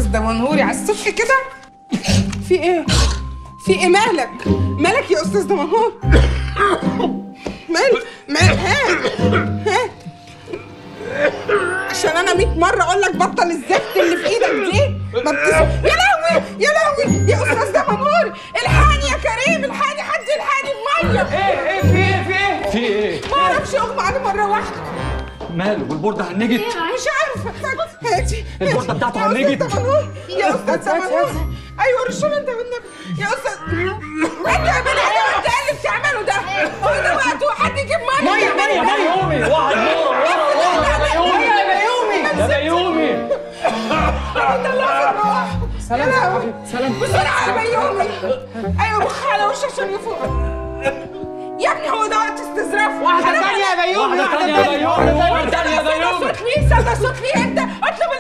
دمنهوري على الصبح كده في ايه في ايه مالك مالك يا استاذ دمنهور مالك مالك هات هات عشان انا 100 مره اقول لك بطل الزفت اللي في ايدك دي ما بتس... يا لهوي يا لهوي يا استاذ دمنهوري الحقني يا كريم الحقني حد يلحقني بميه ايه ايه في ايه في ايه في ايه؟ ما اعرفش اغمى عليه مره واحده ماله والبورده هنجت مش عارفه هاتي البورده بتاعته يا استاذ هنجت دمنهور يا استاذ دمنهور ايوه رشوم انت والنبي يا استاذ انت يا بني ادم انت ايه اللي بتعمله ده هو ده وقته حد يجيب ميه ميه ميه يا بيومي واحد ورا ورا ورا يا بيومي يا بيومي سلام يا حبيبي سلام بسرعه يا بيومي ايوه بخ على وشك عشان يفوق يا ابني هو ده وقت استظراف واحدة تانية يا بيومي واحدة تانية يا بيومي واحدة تانية يا صدى بيومي صوت مين صدى صوت مين انت اطلب